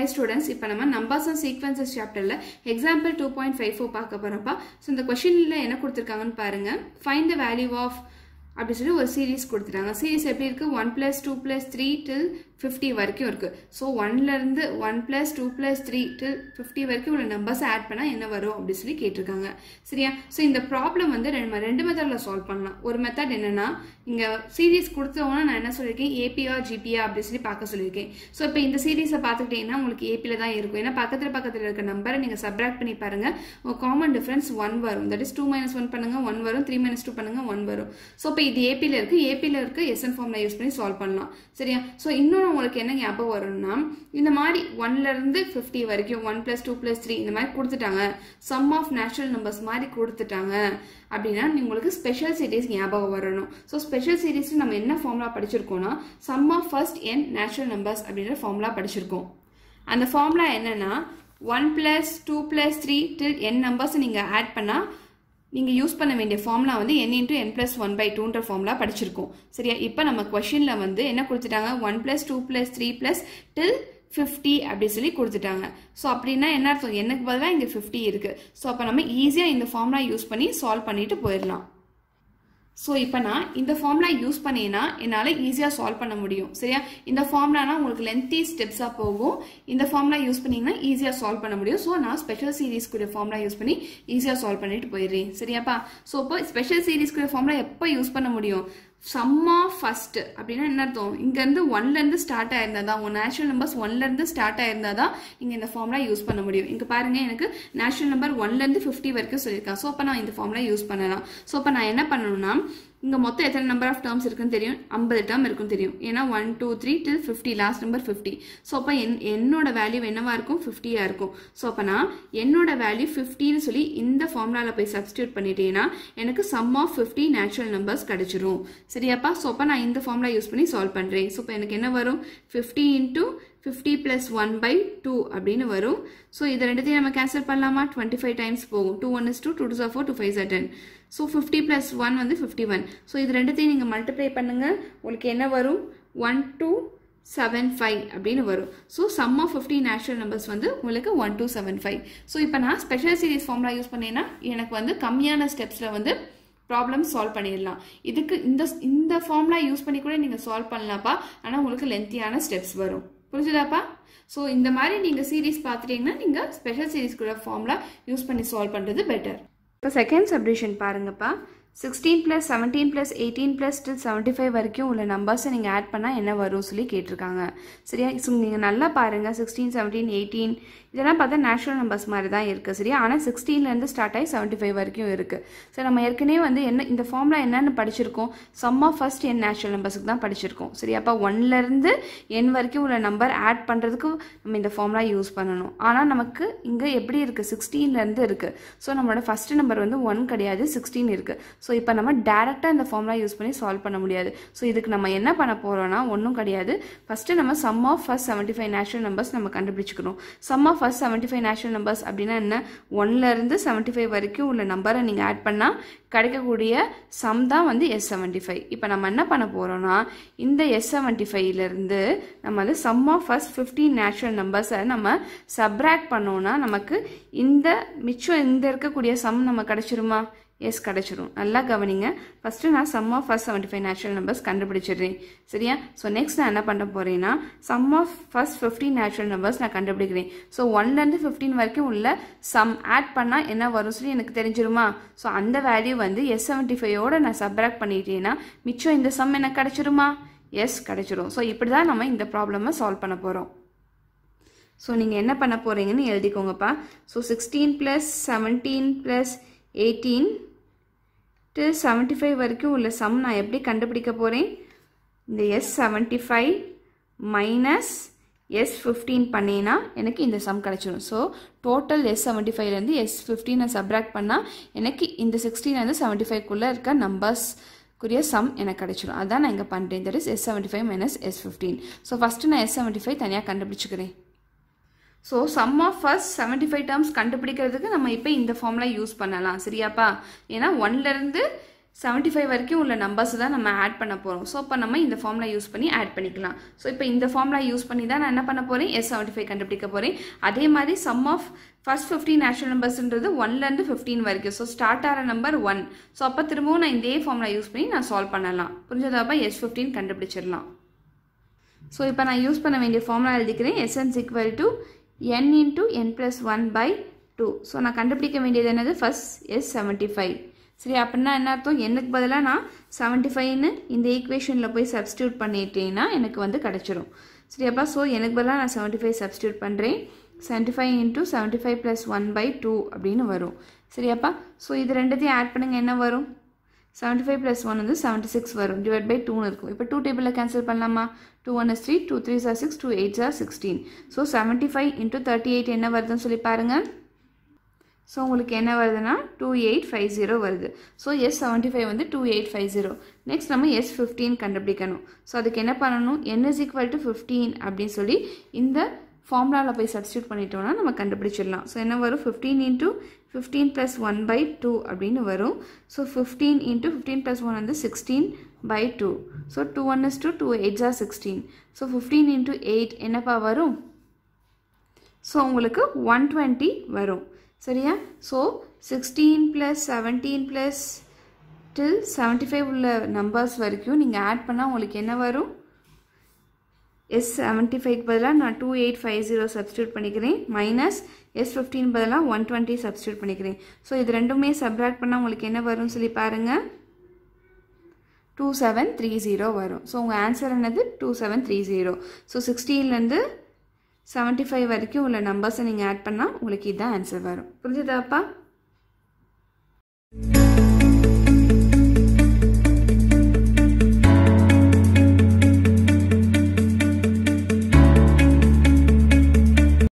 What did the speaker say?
students இப்போ நம்ம numbers and sequences சாப்டரில் example two point five four பார்க்க போகிறப்பா ஸோ இந்த கொஷினில் என்ன கொடுத்துருக்காங்கன்னு பாருங்க ஃபைண்ட் த வேல்யூ ஆஃப் அப்படி சொல்லி ஒரு சீரீஸ் கொடுத்துட்டாங்க சீரீஸ் எப்படி இருக்குது one plus two plus three till fifty வரைக்கும் இருக்குது ஸோ ஒன்லேருந்து one plus two plus three till fifty வரைக்கும் உள்ள நம்பர்ஸ் ஆட் பண்ணால் என்ன வரும் அப்படி சொல்லி கேட்டிருக்காங்க சரியா ஸோ இந்த ப்ராப்ளம் வந்து ரெண்டு ரெண்டு மெத்தடில் சால்வ் பண்ணலாம் ஒரு மெத்தட் என்னென்னா இங்கே சீரீஸ் கொடுத்தவொன்னே நான் என்ன சொல்லியிருக்கேன் ஏபிஆ ஜிபிஆ அப்படி சொல்லி பார்க்க சொல்லியிருக்கேன் ஸோ இப்போ இந்த சீரீஸை பார்த்துக்கிட்டிங்கன்னா உங்களுக்கு ஏபியில் தான் இருக்கும் ஏன்னா பக்கத்தில் பக்கத்தில் இருக்க நம்பரை நீங்கள் சப்ராக்ட் பண்ணி பாருங்கள் உங்கள் காமன் டிஃப்ரென்ஸ் ஒன் வரும் that is two minus one பண்ணுங்கள் ஒன் வரும் த்ரீ மைனஸ் டூ பண்ணுங்கள் ஒன் வரும் ஸோ இப்போ இது ஏபியில் இருக்குது ஏபியில் இருக்க எஸ்என் ஃபார்மில் யூஸ் பண்ணி சால்வ் பண்ணலாம் சரியா ஸோ இன்னொன்று உங்களுக்கு என்ன ஞாபகம் வரும்னா இந்த மாதிரி ஒன்லேருந்து ஃபிஃப்டி வரைக்கும் one plus two plus three இந்த மாதிரி கொடுத்துட்டாங்க சம் ஆஃப் நேச்சுரல் நம்பர்ஸ் மாதிரி கொடுத்துட்டாங்க அப்படின்னா உங்களுக்கு ஸ்பெஷல் சீரீஸ் ஞாபகம் வரணும் ஸோ ஸ்பெஷல் சீரீஸில் நம்ம என்ன ஃபார்முலா படிச்சிருக்கோம்னா sum of first n natural numbers அப்படின்ற ஃபார்முலா படிச்சிருக்கோம் அந்த ஃபார்முலா என்னன்னா one plus two plus three till n numbers நீங்கள் ஆட் பண்ணால் நீங்கள் யூஸ் பண்ண வேண்டிய ஃபார்முலா வந்து n into n plus one by டூன்ற ஃபார்முலா படிச்சிருக்கோம் சரியா இப்போ நம்ம கொஷினில் வந்து என்ன கொடுத்துட்டாங்க one plus two plus three plus till fifty அப்படி சொல்லி கொடுத்துட்டாங்க ஸோ அப்படின்னா என்ன அர்த்தம் எனக்கு பதிலாக இங்கே ஃபிஃப்டி இருக்குது ஸோ அப்போ நம்ம ஈஸியாக இந்த ஃபார்முலா யூஸ் பண்ணி சால்வ் பண்ணிட்டு போயிடலாம் ஸோ இப்போ நான் இந்த ஃபார்முலா யூஸ் பண்ணேன்னா என்னால் ஈஸியாக சால்வ் பண்ண முடியும் சரியா இந்த ஃபார்முலானா உங்களுக்கு லென்த்தி ஸ்டெப்ஸாக போகும் இந்த ஃபார்முலா யூஸ் பண்ணிங்கன்னா ஈஸியாக சால்வ் பண்ண முடியும் ஸோ நான் ஸ்பெஷல் சீரீஸ்க்குரிய ஃபார்முலா யூஸ் பண்ணி ஈஸியாக சால்வ் பண்ணிட்டு போயிடுறேன் சரியாப்பா ஸோ இப்போ ஸ்பெஷல் சீரீஸ்க்குரிய ஃபார்முலா எப்போ யூஸ் பண்ண முடியும் சம்மா ஃபர்ஸ்ட் அப்படின்னா என்ன அர்த்தம் இங்கேருந்து ஒன்லேருந்து ஸ்டார்ட் ஆயிருந்தா தான் உங்கள் நேச்சுரல் நம்பர்ஸ் ஒன்லேருந்து ஸ்டார்ட் ஆயிருந்தா தான் இங்கே இந்த ஃபார்முலா யூஸ் பண்ண முடியும் இங்கே பாருங்கள் எனக்கு நேச்சுரல் நம்பர் ஒன்லேருந்து ஃபிஃப்டி வரைக்கும் சொல்லியிருக்கான் ஸோ அப்போ நான் இந்த ஃபார்முலா யூஸ் பண்ணலாம் ஸோ அப்போ நான் என்ன பண்ணணும்னா இங்கே மொத்தம் எத்தனை நம்பர் ஆஃப் டேர்ம்ஸ் இருக்குன்னு தெரியும் ஐம்பது டேர்ம் இருக்குன்னு தெரியும் ஏன்னா one two three till fifty last number fifty so அப்போ என் என்னோட வேல்யூ என்னவா இருக்கும் ஃபிஃப்டியாக இருக்கும் ஸோ அப்போ நான் என்னோட வேல்யூ ஃபிஃப்டின்னு சொல்லி இந்த ஃபார்முலாவில் போய் சப்ஸ்டியூட் பண்ணிட்டேன்னா எனக்கு sum of fifty natural numbers கிடச்சிரும் சரியாப்பா ஸோ அப்போ நான் இந்த ஃபார்முலா யூஸ் பண்ணி சால்வ் பண்ணுறேன் ஸோ இப்போ எனக்கு என்ன வரும் fifty into fifty plus one by two அப்படின்னு வரும் ஸோ இதை ரெண்டுத்தையும் நம்ம கேன்சல் பண்ணலாமா டுவெண்ட்டி ஃபைவ் டைம்ஸ் போகும் two one is two two two are four two five are ten so fifty plus one வந்து ஃபிஃப்டி ஒன் ஸோ இது ரெண்டுத்தையும் நீங்கள் மல்டிப்ளை பண்ணுங்கள் உங்களுக்கு என்ன வரும் ஒன் டூ செவன் ஃபைவ் அப்படின்னு வரும் so sum of fifty natural numbers வந்து உங்களுக்கு one two seven five so இப்போ நான் ஸ்பெஷல் சீரீஸ் ஃபார்முலா யூஸ் பண்ணேன்னா எனக்கு வந்து கம்மியான ஸ்டெப்ஸில் வந்து ப்ராப்ளம் சால்வ் பண்ணிடலாம் இதுக்கு இந்த இந்த ஃபார்முலா யூஸ் பண்ணி கூட நீங்கள் சால்வ் பண்ணலாம்ப்பா ஆனால் உங்களுக்கு லென்த்தியான ஸ்டெப்ஸ் வரும் புரிஞ்சுதாப்பா ஸோ இந்த மாதிரி நீங்கள் சீரீஸ் பார்த்துட்டீங்கன்னா நீங்கள் ஸ்பெஷல் சீரீஸ் கூட ஃபார்முலா யூஸ் பண்ணி சால்வ் பண்ணுறது பெட்டர் இப்போ செகண்ட் சப்டிஷன் பாருங்கப்பா sixteen plus seventeen plus eighteen plus till seventy five வரைக்கும் உள்ள நம்பர்ஸை நீங்கள் ஆட் பண்ணால் என்ன வரும் சொல்லி கேட்டிருக்காங்க சரியா ஸோ நீங்கள் நல்லா பாருங்கள் சிக்ஸ்டீன் செவன்டீன் எயிட்டீன் இதெல்லாம் பார்த்தா நேச்சுரல் நம்பர்ஸ் மாதிரி தான் இருக்குது சரியா ஆனால் சிக்ஸ்டீன்லேருந்து ஸ்டார்ட் ஆகி செவன்ட்டி ஃபைவ் வரைக்கும் இருக்குது ஸோ நம்ம ஏற்கனவே வந்து என்ன இந்த ஃபார்முலா என்னென்னு படிச்சிருக்கோம் sum of first n natural நம்பர்ஸுக்கு தான் படிச்சிருக்கோம் சரியா அப்போ ஒன்லேருந்து என் வரைக்கும் உள்ள நம்பர் ஆட் பண்ணுறதுக்கு நம்ம இந்த ஃபார்முலா யூஸ் பண்ணணும் ஆனால் நமக்கு இங்கே எப்படி இருக்குது சிக்ஸ்டீன்லேருந்து இருக்குது ஸோ நம்மளோட ஃபஸ்ட் நம்பர் வந்து ஒன் கிடையாது சிக்ஸ்டீன் இருக்குது ஸோ இப்போ நம்ம டேரெக்டாக இந்த ஃபார்முலா யூஸ் பண்ணி சால்வ் பண்ண முடியாது ஸோ இதுக்கு நம்ம என்ன பண்ண போகிறோம்னா ஒன்றும் கிடையாது ஃபஸ்ட்டு நம்ம sum of first seventy five natural numbers நம்ம கண்டுபிடிச்சிக்கணும் sum of first seventy five natural numbers அப்படின்னா என்ன ஒன்லேருந்து செவன்ட்டி ஃபைவ் வரைக்கும் உள்ள நம்பரை நீங்கள் ஆட் பண்ணால் கிடைக்கக்கூடிய சம் தான் வந்து எஸ் செவன்ட்டி ஃபைவ் இப்போ நம்ம என்ன பண்ண போகிறோம்னா இந்த எஸ் செவன்ட்டி ஃபைவ்லேருந்து நம்ம வந்து sum of first fifteen natural நம்பர்ஸை நம்ம சப்ராக்ட் பண்ணோன்னா நமக்கு இந்த மிச்சம் இந்த இருக்கக்கூடிய சம் நம்ம கிடச்சிருமா எஸ் கிடச்சிரும் நல்லா கவனிங்க ஃபஸ்ட்டு நான் sum of first seventy five natural numbers கண்டுபிடிச்சிடுறேன் சரியா ஸோ நெக்ஸ்ட் நான் என்ன பண்ண போகிறேன்னா sum of first fifteen natural numbers நான் கண்டுபிடிக்கிறேன் ஸோ ஒன்லேருந்து ஃபிஃப்டீன் வரைக்கும் உள்ள சம் ஆட் பண்ணால் என்ன வரும் சொல்லி எனக்கு தெரிஞ்சிருமா ஸோ அந்த வேல்யூ வந்து எஸ் செவன்ட்டி ஃபைவோட நான் சப்ராக்ட் பண்ணிட்டேன்னா மிச்சம் இந்த சம் எனக்கு கிடச்சிருமா எஸ் கிடச்சிரும் ஸோ இப்படி தான் நம்ம இந்த ப்ராப்ளமை சால்வ் பண்ண போகிறோம் ஸோ நீங்கள் என்ன பண்ண போகிறீங்கன்னு எழுதிக்கோங்கப்பா so sixteen plus seventeen plus eighteen to seventy five வரைக்கும் உள்ள சம் நான் எப்படி கண்டுபிடிக்க போகிறேன் இந்த S seventy five minus S fifteen பண்ணேன்னா எனக்கு இந்த சம் கிடச்சிடும் ஸோ டோட்டல் எஸ் செவன்ட்டி ஃபைவ்லேருந்து எஸ் ஃபிஃப்டீனை சப்ராக்ட் பண்ணால் எனக்கு இந்த சிக்ஸ்டீன்லேருந்து செவன்ட்டி ஃபைவ்க்குள்ளே இருக்க நம்பர்ஸ்க்குரிய சம் எனக்கு கிடச்சிடும் அதான் நான் இங்கே பண்ணுறேன் that is S seventy five minus S fifteen so first நான் எஸ் செவன்ட்டி ஃபைவ் தனியாக கண்டுபிடிச்சிக்கிறேன் so sum of first seventy five terms கண்டுபிடிக்கிறதுக்கு நம்ம இப்போ இந்த ஃபார்முலா யூஸ் பண்ணலாம் சரியாப்பா ஏன்னா ஒன்லேருந்து செவன்ட்டி ஃபைவ் வரைக்கும் உள்ள நம்பர்ஸ் தான் நம்ம ஆட் பண்ண போகிறோம் ஸோ அப்போ நம்ம இந்த ஃபார்முலா யூஸ் பண்ணி ஆட் பண்ணிக்கலாம் ஸோ இப்போ இந்த ஃபார்முலா யூஸ் பண்ணி தான் நான் என்ன பண்ண போகிறேன் எஸ் செவன்ட்டி ஃபைவ் கண்டுபிடிக்க போகிறேன் அதே மாதிரி sum of first fifteen natural நம்பர்ஸ்ன்றது ஒன்லேருந்து ஃபிஃப்டீன் வரைக்கும் ஸோ ஸ்டார்ட் ஆகிற நம்பர் ஒன் ஸோ அப்போ திரும்பவும் நான் இதே ஃபார்முலா யூஸ் பண்ணி நான் சால்வ் பண்ணலாம் புரிஞ்சதாப்பா எஸ் ஃபிஃப்டீன் கண்டுபிடிச்சிடலாம் ஸோ இப்போ நான் யூஸ் பண்ண வேண்டிய ஃபார்முலா எழுதிக்கிறேன் S n equal to n into n plus one by two so நான் கண்டுபிடிக்க வேண்டியது என்னது ஃபர்ஸ்ட் எஸ் செவன்ட்டி ஃபைவ் சரி அப்படின்னா என்ன அர்த்தம் எனக்கு பதிலாக நான் செவன்ட்டி ஃபைவ்னு இந்த ஈக்குவேஷனில் போய் சப்ஸ்டியூட் பண்ணிட்டேன்னா எனக்கு வந்து கிடச்சிரும் சரியாப்பா ஸோ எனக்கு பதிலாக நான் செவன்ட்டி ஃபைவ் சப்ஸ்டியூட் பண்ணுறேன் seventy five into seventy five plus one by two அப்படின்னு வரும் சரியாப்பா ஸோ இது ரெண்டுத்தையும் ஆட் பண்ணுங்க என்ன வரும் செவன்ட்டி ஃபைவ் ப்ளஸ் ஒன் வந்து செவன்ட்டி சிக்ஸ் வரும் டிவைட் பை டூன்னு இருக்கும் இப்போ டூ டேபிளில் கேன்சல் பண்ணலாமா two one is three two three are six two eight are sixteen so seventy five into thirty eight என்ன வருதுன்னு சொல்லி பாருங்கள் ஸோ உங்களுக்கு என்ன வருதுன்னா டூ எயிட் ஃபைவ் ஜீரோ வருது ஸோ எஸ் செவன்ட்டி ஃபைவ் வந்து two eight five zero next நம்ம எஸ் ஃபிஃப்டீன் கண்டுபிடிக்கணும் ஸோ அதுக்கு என்ன பண்ணணும் என் இஸ் ஈக்குவல் டு ஃபிஃப்டீன் அப்படின்னு சொல்லி இந்த ஃபார்முலாவில் போய் சப்ஸ்டியூட் பண்ணிட்டோம்னா நம்ம கண்டுபிடிச்சிடலாம் ஸோ என்ன வரும் fifteen into fifteen plus one by two அப்படின்னு வரும் so fifteen into fifteen plus one வந்து sixteen by two so two one is two two eight are sixteen so fifteen into eight என்னப்பா வரும் ஸோ உங்களுக்கு one twenty வரும் சரியா so sixteen plus seventeen plus till seventy five உள்ள numbers வரைக்கும் நீங்கள் add பண்ணால் உங்களுக்கு என்ன வரும் எஸ் செவன்ட்டி ஃபைவ்க்கு பதிலாக நான் two eight five zero substitute பண்ணிக்கிறேன் மைனஸ் எஸ் ஃபிஃப்டீன் பதிலாக ஒன் டுவெண்ட்டி சப்ஸ்டியூட் பண்ணிக்கிறேன் ஸோ இது ரெண்டுமே சப்ராக்ட் பண்ணால் உங்களுக்கு என்ன வரும்னு சொல்லி பாருங்கள் டூ செவன் த்ரீ ஜீரோ வரும் ஸோ உங்கள் ஆன்சர் என்னது two seven three zero so சிக்ஸ்டீன்லேருந்து செவன்ட்டி ஃபைவ் வரைக்கும் உள்ள நம்பர்ஸை நீங்கள் ஆட் பண்ணால் உங்களுக்கு இதுதான் ஆன்சர் வரும் புரிஞ்சுதாப்பா